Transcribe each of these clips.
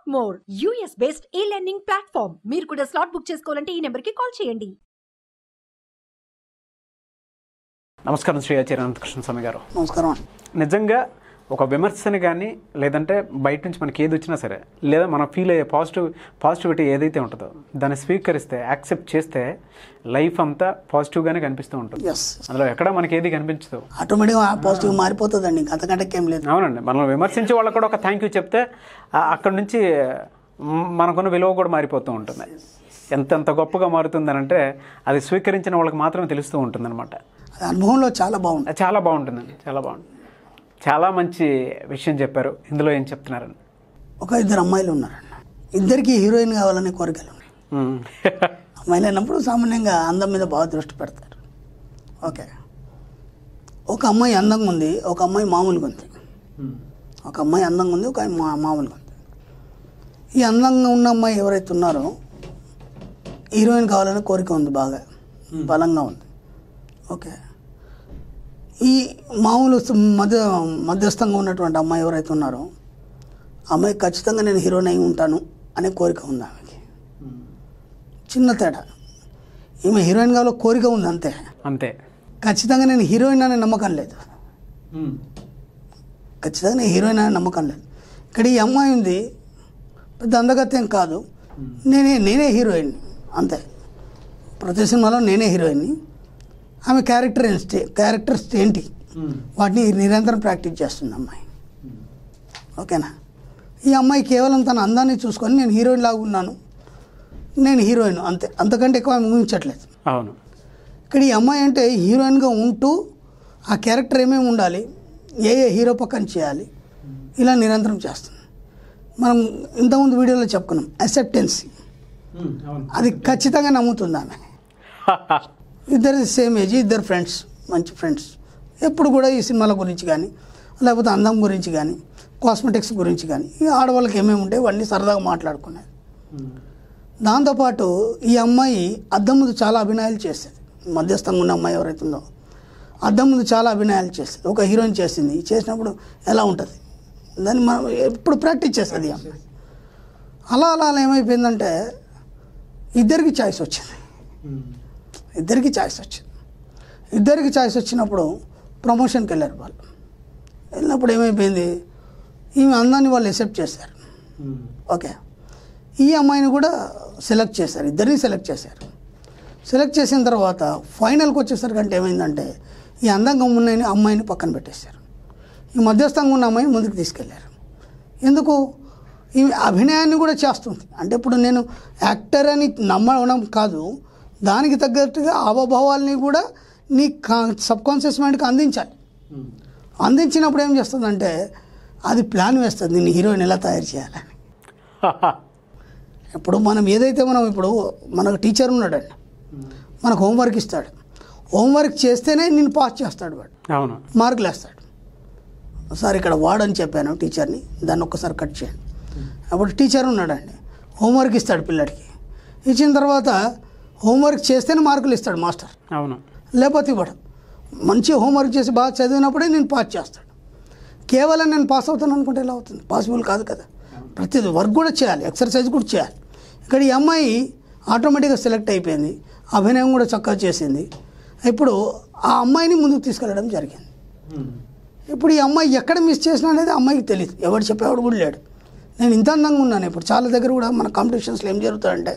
More US based e learning platform మీరు కూడా slot book చేసుకోవాలంటే ఈ నెంబర్కి కాల్ చేయండి నమస్కారం శ్రీ ఆచార్య అనంతకృష్ణ స్వామి గారు నమస్కారం అండి నిజంగా ఒక విమర్శని కానీ లేదంటే బయట నుంచి మనకి ఏది వచ్చినా సరే లేదా మనం ఫీల్ అయ్యే పాజిటివ్ పాజిటివిటీ ఏదైతే ఉంటుందో దాన్ని స్వీకరిస్తే యాక్సెప్ట్ చేస్తే లైఫ్ అంతా పాజిటివ్గానే కనిపిస్తూ ఉంటుంది ఎస్ అందులో ఎక్కడ మనకి ఏది కనిపించదు ఆటోమేటిక్గా పాజిటివ్ మారిపోతుందండి ఇంకా అంతకంటే ఏం లేదు అవునండి మనం విమర్శించే వాళ్ళకి కూడా ఒక థ్యాంక్ యూ చెప్తే ఆ- అక్కడ నుంచి మ్, మనకున్న విలువ కూడా మారిపోతూ ఉంటుంది ఎంత ఎంత గొప్పగా మారుతుందనంటే అది స్వీకరించిన వాళ్ళకి మాత్రమే తెలుస్తూ ఉంటుందన్నమాట అది అనుభవంలో చాలా బాగుంది చాలా బాగుంటుందండి చాలా బాగుంటుంది చాలా మంచి విషయం చెప్పారు ఇందులో ఏం చెప్తున్నారని ఒక ఇద్దరు అమ్మాయిలు ఉన్నారండి ఇద్దరికి హీరోయిన్ కావాలనే కోరికలు ఉన్నాయి మ్మ్. అమ్మాయిలు అయినప్పుడు సామాన్యంగా అందం మీద బాగా దృష్టి పెడతారు ఓకే ఒక అమ్మాయి అందంగా ఉంది ఒక అమ్మాయి మామూలుగా ఉంది ఒక అమ్మాయి అందంగా ఉంది ఒక అమ్మాయి మా మామూలుగా ఉంది ఈ అందంగా ఉన్న అమ్మాయి ఎవరైతే ఉన్నారో హీరోయిన్ కావాలనే కోరిక ఉంది బాగా బలంగా ఉంది ఓకే ఈ మామూలు స- మధ్య మధ్యస్థంగా ఉన్నటువంటి అమ్మాయి ఎవరైతే ఉన్నారో ఆ అమ్మాయి ఖచ్చితంగా నేను హీరోయిన్ అయి ఉంటాను అనే కోరిక ఉంది ఆమెకి చిన్న తేడా ఈమె హీరోయిన్ కావాలో కోరిక ఉంది అంతే అంతే ఖచ్చితంగా నేను హీరోయిన్ అనే నమ్మకం లేదు ఖచ్చితంగా నేను హీరోయిన్ అనే నమ్మకం లేదు ఇక్కడ ఈ అమ్మాయి ఉంది పెద్ద అందగత్యం కాదు నేనే నేనే హీరోయిన్ అంతే ప్రతి సినిమాలో నేనే హీరోయిన్ని ఆమె క్యారెక్టర్ ఏంటి క్యారెక్టర్స్ ఏంటి వాటిని నిరంతరం ప్రాక్టీస్ చేస్తుంది అమ్మాయి ఓకేనా ఈ అమ్మాయి కేవలం తన అందాన్ని చూసుకొని నేను హీరోయిన్ లాగా ఉన్నాను నేను హీరోయిన్ అంతే అంతకంటే ఎక్కువ ఆమె ఊహించట్లేదు అవును ఇక్కడ ఈ అమ్మాయి అంటే హీరోయిన్గా ఉంటూ ఆ క్యారెక్టర్ ఏమేమి ఉండాలి ఏ ఏ హీరో పక్కన చేయాలి ఇలా నిరంతరం చేస్తుంది మనం ఇంతకుముందు వీడియోలో చెప్పుకున్నాం అసెప్టెన్సీ అది ఖచ్చితంగా నమ్ముతుంది ఆమె ఇద్దరు సేమ్ ఏజ్ ఇద్దరు ఫ్రెండ్స్ మంచి ఫ్రెండ్స్ ఎప్పుడు కూడా ఈ సినిమాల గురించి కానీ లేకపోతే అందం గురించి కానీ కాస్మెటిక్స్ గురించి కానీ ఈ ఆడవాళ్ళకి ఏమేమి ఉంటాయి ఇవన్నీ సరదాగా మాట్లాడుకునేది దాంతోపాటు ఈ అమ్మాయి అద్దం ముందు చాలా అభినయాలు చేసేది మధ్యస్థంగా ఉన్న అమ్మాయి ఎవరైతే ఉందో అద్దం ముందు చాలా అభినయాలు చేస్తుంది ఒక హీరోయిన్ చేసింది చేసినప్పుడు ఎలా ఉంటుంది దాన్ని మనం ఎప్పుడు ప్రాక్టీస్ చేస్తుంది ఈ అమ్మాయి అలా అలా అలా ఏమైపోయిందంటే ఇద్దరికి చాయిస్ వచ్చింది ఇద్దరికి చాయిస్ వచ్చింది ఇద్దరికి చాయిస్ వచ్చినప్పుడు ప్రమోషన్కి వెళ్ళారు వాళ్ళు వెళ్ళినప్పుడు ఏమైపోయింది ఈమె అందాన్ని వాళ్ళు ఎక్సెప్ట్ చేశారు ఓకే ఈ అమ్మాయిని కూడా సెలెక్ట్ చేశారు ఇద్దరిని సెలెక్ట్ చేశారు సెలెక్ట్ చేసిన తర్వాత ఫైనల్కి వచ్చేసరికి అంటే ఏమైందంటే ఈ అందంగా ఉన్న అమ్మాయిని పక్కన పెట్టేశారు ఈ మధ్యస్థంగా ఉన్న అమ్మాయిని ముందుకు తీసుకెళ్లారు ఎందుకు ఈ అభినయాన్ని కూడా చేస్తుంది అంటే ఇప్పుడు నేను యాక్టర్ అని నమ్మడం కాదు దానికి తగ్గట్టుగా హావభావాల్ని కూడా నీ సబ్ కాన్షియస్ మైండ్కి అందించాలి అందించినప్పుడు ఏం చేస్తుందంటే అది ప్లాన్ వేస్తుంది నేను హీరోయిన్ ఎలా తయారు చేయాలని ఇప్పుడు మనం ఏదైతే మనం ఇప్పుడు మనకు టీచర్ ఉన్నాడండి మనకు హోంవర్క్ ఇస్తాడు హోంవర్క్ చేస్తేనే నేను పాస్ చేస్తాడు వాడు అవును మార్కులు వేస్తాడు సార్ ఇక్కడ వాడని చెప్పాను టీచర్ని దాన్ని ఒక్కసారి కట్ చేయండి అప్పుడు టీచర్ ఉన్నాడండి హోంవర్క్ ఇస్తాడు పిల్లడికి ఇచ్చిన తర్వాత హోంవర్క్ చేస్తేనే మార్కులు ఇస్తాడు మాస్టర్ అవును లేకపోతే ఇవ్వడం మంచి హోంవర్క్ చేసి బాగా చదివినప్పుడే నేను పాస్ చేస్తాడు కేవలం నేను పాస్ అవుతాను అనుకుంటే ఎలా అవుతుంది పాసిబుల్ కాదు కదా ప్రతిదీ వర్క్ కూడా చేయాలి ఎక్సర్సైజ్ కూడా చేయాలి ఇక్కడ ఈ అమ్మాయి ఆటోమేటిక్గా సెలెక్ట్ అయిపోయింది అభినయం కూడా చక్కగా చేసింది ఇప్పుడు ఆ అమ్మాయిని ముందుకు తీసుకెళ్ళడం జరిగింది ఇప్పుడు ఈ అమ్మాయి ఎక్కడ మిస్ చేసినా అనేది అమ్మాయికి తెలియదు ఎవరు చెప్పేవాడు కూడా లేడు నేను ఇంత అందంగా ఉన్నాను ఇప్పుడు చాలా దగ్గర కూడా మన కాంపిటీషన్స్లో ఏం జరుగుతాయంటే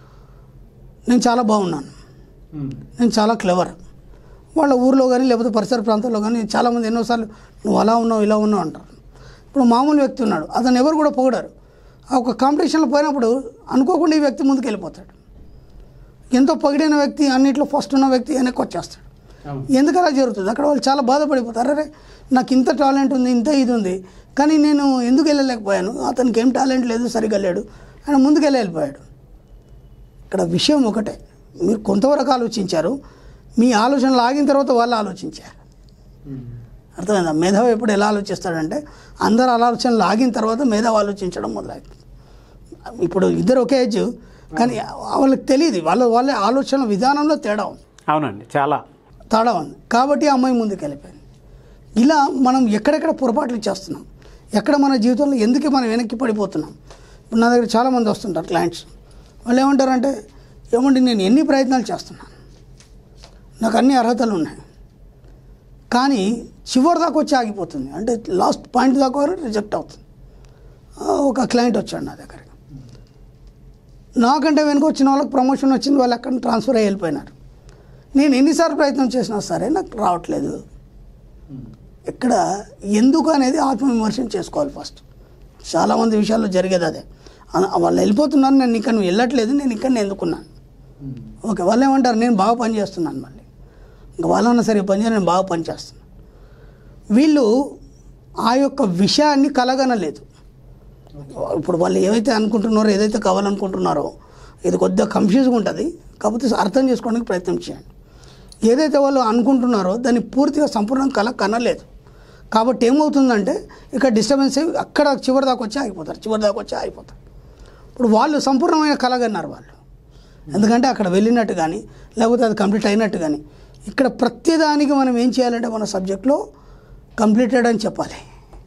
నేను చాలా బాగున్నాను నేను చాలా క్లెవర్ వాళ్ళ ఊర్లో కానీ లేకపోతే పరిసర ప్రాంతాల్లో కానీ చాలామంది ఎన్నోసార్లు నువ్వు అలా ఉన్నావు ఇలా ఉన్నావు అంటారు ఇప్పుడు మామూలు వ్యక్తి ఉన్నాడు అతను ఎవరు కూడా పొగడారు ఆ ఒక కాంపిటీషన్లో పోయినప్పుడు అనుకోకుండా ఈ వ్యక్తి ముందుకు వెళ్ళిపోతాడు ఎంతో పొగిడిన వ్యక్తి అన్నింటిలో ఫస్ట్ ఉన్న వ్యక్తి వెనక్కి వచ్చేస్తాడు ఎందుకు అలా జరుగుతుంది అక్కడ వాళ్ళు చాలా బాధపడిపోతారు అరే నాకు ఇంత టాలెంట్ ఉంది ఇంత ఇది ఉంది కానీ నేను ఎందుకు వెళ్ళలేకపోయాను అతనికి ఏం టాలెంట్ లేదు సరిగ్గా లేడు ఆయన ముందుకు వెళ్ళి వెళ్ళిపోయాడు ఇక్కడ విషయం ఒకటే మీరు కొంతవరకు ఆలోచించారు మీ ఆలోచనలు ఆగిన తర్వాత వాళ్ళు ఆలోచించారు అర్థమైందా మేధావి ఎప్పుడు ఎలా ఆలోచిస్తాడంటే అందరు ఆలోచనలు ఆగిన తర్వాత మేధావి ఆలోచించడం మొదలవుతుంది ఇప్పుడు ఇద్దరు ఒకే ఏజ్ కానీ వాళ్ళకి తెలియదు వాళ్ళ వాళ్ళ ఆలోచన విధానంలో తేడా ఉంది అవునండి చాలా తేడా ఉంది కాబట్టి ఆ అమ్మాయి ముందుకు వెళ్ళిపోయింది ఇలా మనం ఎక్కడెక్కడ పొరపాట్లు చేస్తున్నాం ఎక్కడ మన జీవితంలో ఎందుకు మనం వెనక్కి పడిపోతున్నాం ఇప్పుడు నా దగ్గర చాలామంది వస్తుంటారు క్లయింట్స్ వాళ్ళు ఏమంటారంటే ఏమండి నేను ఎన్ని ప్రయత్నాలు చేస్తున్నాను నాకు అన్ని అర్హతలు ఉన్నాయి కానీ చివరి దాకా వచ్చి ఆగిపోతుంది అంటే లాస్ట్ పాయింట్ దాకా రిజెక్ట్ అవుతుంది ఆ, ఒక క్లయింట్ వచ్చాడు నా దగ్గరికి నాకంటే వెనుక వచ్చిన వాళ్ళకి ప్రమోషన్ వచ్చింది వాళ్ళు అక్కడ ట్రాన్స్ఫర్ అయ్యి వెళ్ళిపోయినారు నేను ఎన్నిసార్లు ప్రయత్నం చేసినా సరే నాకు రావట్లేదు ఇక్కడ ఎందుకు అనేది ఆత్మవిమర్శన చేసుకోవాలి ఫస్ట్ చాలామంది విషయాల్లో జరిగేది అదే అన- వాళ్ళు వెళ్ళిపోతున్నారు నేను ఇక్కడ నువ్వు వెళ్ళట్లేదు నేను ఇక్కడ ఎందుకున్నాను ఓకే వాళ్ళు ఏమంటారు నేను బాగా పని చేస్తున్నాను మళ్ళీ ఇంకా వాళ్ళన్నా సరే పని చేయను, నేను బాగా పని చేస్తున్నాను వీళ్ళు ఆ యొక్క విషయాన్ని కలగనలేదు ఇప్పుడు వాళ్ళు ఏవైతే అనుకుంటున్నారో ఏదైతే కావాలనుకుంటున్నారో ఇది కొద్దిగా కన్ఫ్యూజ్గా ఉంటుంది కాకపోతే అర్థం చేసుకోవడానికి ప్రయత్నం చేయండి ఏదైతే వాళ్ళు అనుకుంటున్నారో దాన్ని పూర్తిగా సంపూర్ణంగా కల కనలేదు కాబట్టి ఏమవుతుందంటే ఇక్కడ డిస్టర్బెన్స్ అయ్యి అక్కడ చివరి దాకా వచ్చి ఆగిపోతారు చివరి దాకా వచ్చి ఆగిపోతారు ఇప్పుడు వాళ్ళు సంపూర్ణమైన కలగన్నారు వాళ్ళు ఎందుకంటే అక్కడ వెళ్ళినట్టు కానీ లేకపోతే అది కంప్లీట్ అయినట్టు కానీ ఇక్కడ ప్రతిదానికి మనం ఏం చేయాలంటే మన సబ్జెక్ట్లో కంప్లీటెడ్ అని చెప్పాలి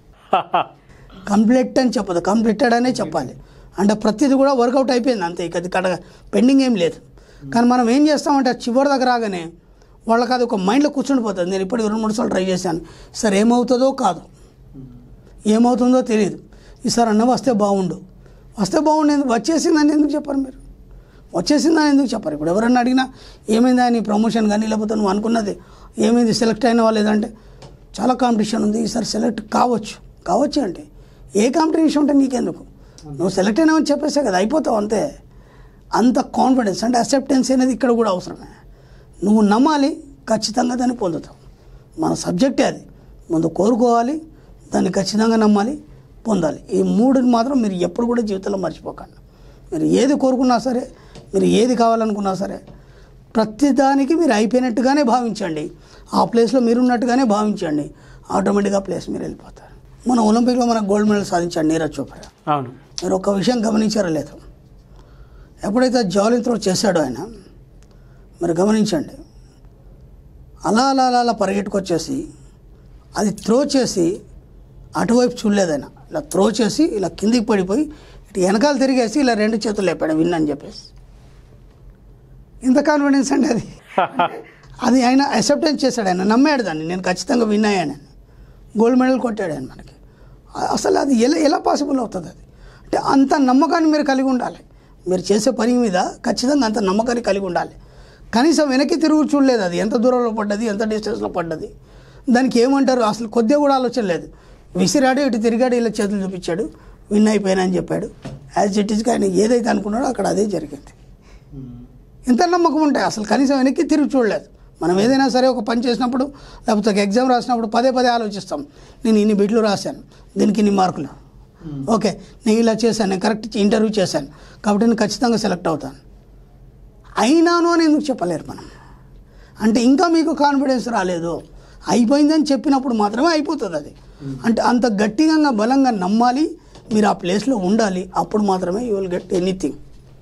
కంప్లీట్ అని చెప్పదు కంప్లీటెడ్ అనే చెప్పాలి అంటే ప్రతిది కూడా వర్కౌట్ అయిపోయింది అంతే ఇక అది కడ పెండింగ్ ఏం లేదు కానీ మనం ఏం చేస్తామంటే ఆ చివరి దగ్గర రాగానే వాళ్ళకి అది ఒక మైండ్లో కూర్చుండిపోతుంది నేను ఇప్పటికి రెండు మూడు సార్లు ట్రై చేశాను సరే ఏమవుతుందో కాదు ఏమవుతుందో తెలియదు ఈసారి అన్న వస్తే బాగుండు వస్తే బాగుండేది వచ్చేసిందని ఎందుకు చెప్పారు మీరు వచ్చేసిందని ఎందుకు చెప్పారు ఇప్పుడు ఎవరన్నా అడిగినా ఏమైందా నీ ప్రమోషన్ కానీ లేకపోతే నువ్వు అనుకున్నది ఏమైంది సెలెక్ట్ అయిన వాళ్ళు లేదంటే చాలా కాంపిటీషన్ ఉంది ఈసారి సెలెక్ట్ కావచ్చు కావచ్చు అంటే ఏ కాంపిటీషన్ ఉంటే నీకెందుకు నువ్వు సెలెక్ట్ అయినావని చెప్పేసే కదా అయిపోతావు అంతే అంత కాన్ఫిడెన్స్ అంటే అసెప్టెన్స్ అనేది ఇక్కడ కూడా అవసరమే నువ్వు నమ్మాలి ఖచ్చితంగా దాన్ని పొందుతావు మన సబ్జెక్టే అది ముందు కోరుకోవాలి దాన్ని ఖచ్చితంగా నమ్మాలి పొందాలి ఈ మూడుని మాత్రం మీరు ఎప్పుడు కూడా జీవితంలో మర్చిపోకండి మీరు ఏది కోరుకున్నా సరే మీరు ఏది కావాలనుకున్నా సరే ప్రతిదానికి మీరు అయిపోయినట్టుగానే భావించండి ఆ ప్లేస్లో మీరున్నట్టుగానే భావించండి ఆటోమేటిక్గా ప్లేస్ మీరు వెళ్ళిపోతారు మన ఒలింపిక్లో మనకు గోల్డ్ మెడల్ సాధించాడు నీరజ్ చోప్రా అవును మీరు ఒక విషయం గమనించారో లేదు ఎప్పుడైతే జాలిన్ త్రో చేశాడో ఆయన మీరు గమనించండి అలా అలా అలా అలా పరిగెట్టుకొచ్చేసి అది త్రో చేసి అటువైపు చూడలేదు ఆయన ఇలా త్రో చేసి ఇలా కిందికి పడిపోయి ఇటు వెనకాల తిరిగేసి ఇలా రెండు చేతులు లేపాడు విన్ అని చెప్పేసి ఇంత కాన్ఫిడెన్స్ అండి అది అది ఆయన అక్సెప్టెన్స్ చేశాడు ఆయన నమ్మాడు దాన్ని నేను ఖచ్చితంగా విన్ అయ్యానని గోల్డ్ మెడల్ కొట్టాడు ఆయన మనకి అ- అసలు అది ఎలా ఎలా పాసిబుల్ అవుతుంది అది అంటే అంత నమ్మకాన్ని మీరు కలిగి ఉండాలి మీరు చేసే పని మీద ఖచ్చితంగా అంత నమ్మకాన్ని కలిగి ఉండాలి కనీసం వెనక్కి తిరుగు చూడలేదు అది ఎంత దూరంలో పడ్డది ఎంత డిస్టెన్స్లో పడ్డది దానికి ఏమంటారు అసలు కొద్దిగా కూడా ఆలోచన లేదు విసిరాడు ఇటు తిరిగాడు ఇలా చేతులు చూపించాడు విన్ అయిపోయినా అని చెప్పాడు యాజ్ ఇట్ ఈస్గా ఆయన ఏదైతే అనుకున్నాడో అక్కడ అదే జరిగింది ఎంత నమ్మకం ఉంటాయి అసలు కనీసం వెనక్కి తిరిగి చూడలేదు మనం ఏదైనా సరే ఒక పని చేసినప్పుడు లేకపోతే ఒక ఎగ్జామ్ రాసినప్పుడు పదే పదే ఆలోచిస్తాం నేను ఇన్ని బిట్లు రాశాను దీనికి ఇన్ని మార్కులు ఓకే నేను ఇలా చేశాను నేను కరెక్ట్ ఇంటర్వ్యూ చేశాను కాబట్టి నేను ఖచ్చితంగా సెలెక్ట్ అవుతాను అయినాను అని ఎందుకు చెప్పలేరు మనం అంటే ఇంకా మీకు కాన్ఫిడెన్స్ రాలేదు అయిపోయిందని చెప్పినప్పుడు మాత్రమే అయిపోతుంది అది అంటే అంత గట్టిగా బలంగా నమ్మాలి మీరు ఆ ప్లేస్లో ఉండాలి అప్పుడు మాత్రమే యూ విల్ గెట్ ఎనీథింగ్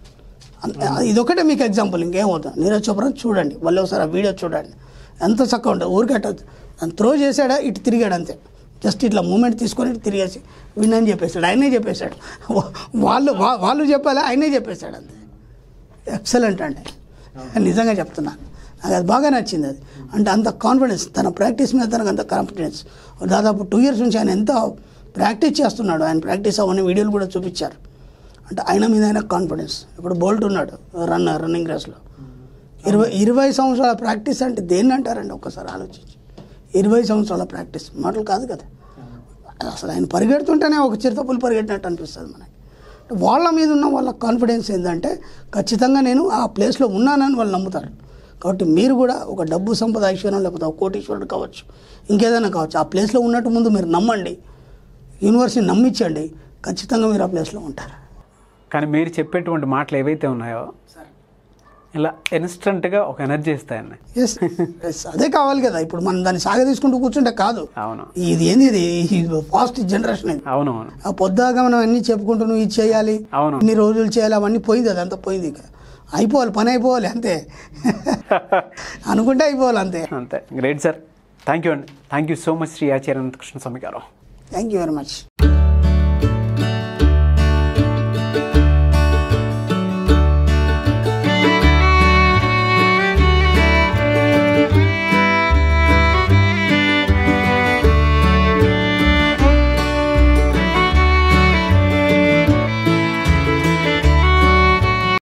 ఇదొకటే మీకు ఎగ్జాంపుల్ ఇంకేమవుతుంది నీరజ్ చోప్రా చూడండి మళ్ళీ ఒకసారి ఆ వీడియో చూడండి ఎంత చక్కగా ఉంటుంది ఊరికే దాన్ని త్రో చేశాడా ఇటు తిరిగాడు అంతే జస్ట్ ఇట్లా మూమెంట్ తీసుకొని ఇటు తిరిగేసి విన్ అని చెప్పేశాడు ఆయనే చెప్పేశాడు వాళ్ళు వా- వాళ్ళు చెప్పాలి ఆయనే చెప్పేశాడు అంతే ఎక్సలెంట్ అండి నిజంగా చెప్తున్నాను నాకు అది బాగా నచ్చింది అది అంటే అంత కాన్ఫిడెన్స్ తన ప్రాక్టీస్ మీద తనకు అంత కాన్ఫిడెన్స్ దాదాపు టూ ఇయర్స్ నుంచి ఆయన ఎంత ప్రాక్టీస్ చేస్తున్నాడు ఆయన ప్రాక్టీస్ అవన్నీ వీడియోలు కూడా చూపించారు అంటే ఆయన మీద ఆయన కాన్ఫిడెన్స్ ఇప్పుడు బోల్ట్ ఉన్నాడు రన్ రన్నింగ్ రేస్లో ఇరవై ఇరవై సంవత్సరాల ప్రాక్టీస్ అంటే దేన్ని అంటారండి ఒక్కసారి ఆలోచించి ఇరవై సంవత్సరాల ప్రాక్టీస్ మాటలు కాదు కదా అసలు ఆయన పరిగెడుతుంటేనే ఒక చిరుతపులు పరిగెట్టినట్టు అనిపిస్తుంది మనకి వాళ్ళ మీద ఉన్న వాళ్ళ కాన్ఫిడెన్స్ ఏంటంటే ఖచ్చితంగా నేను ఆ ప్లేస్లో ఉన్నానని వాళ్ళు నమ్ముతారు కాబట్టి మీరు కూడా ఒక డబ్బు సంపద ఐశ్వర్యం లేకపోతే ఒక కోటీశ్వరుడు కావచ్చు ఇంకేదైనా కావచ్చు ఆ ప్లేస్లో ఉన్నట్టు ముందు మీరు నమ్మండి యూనివర్సిటీ నమ్మించండి ఖచ్చితంగా మీరు ఆ ప్లేస్లో ఉంటారు కానీ మీరు చెప్పేటువంటి మాటలు ఏవైతే ఉన్నాయో ఇలా ఇన్స్టంట్గా ఒక ఎనర్జీ ఇస్తాయండి ఎస్ ఎస్ అదే కావాలి కదా ఇప్పుడు మనం దాన్ని సాగ తీసుకుంటూ కూర్చుంటే కాదు అవును ఇది ఏంది ఇది ఫాస్ట్ జనరేషన్ ఇది అవును అవును ఆ పొద్దాగా మనం అన్ని చెప్పుకుంటూ నువ్వు ఇది చేయాలి అవును. ఇన్ని రోజులు చేయాలి అవన్నీ పోయింది అదంతా పోయింది ఇక అయిపోవాలి పని అయిపోవాలి అంతే అనుకుంటే అయిపోవాలి అంతే అంతే గ్రేట్ సార్ థ్యాంక్ యూ అండి thank you so much Shri Acharya Krishna Swami గారు థ్యాంక్ యూ వెరీ మచ్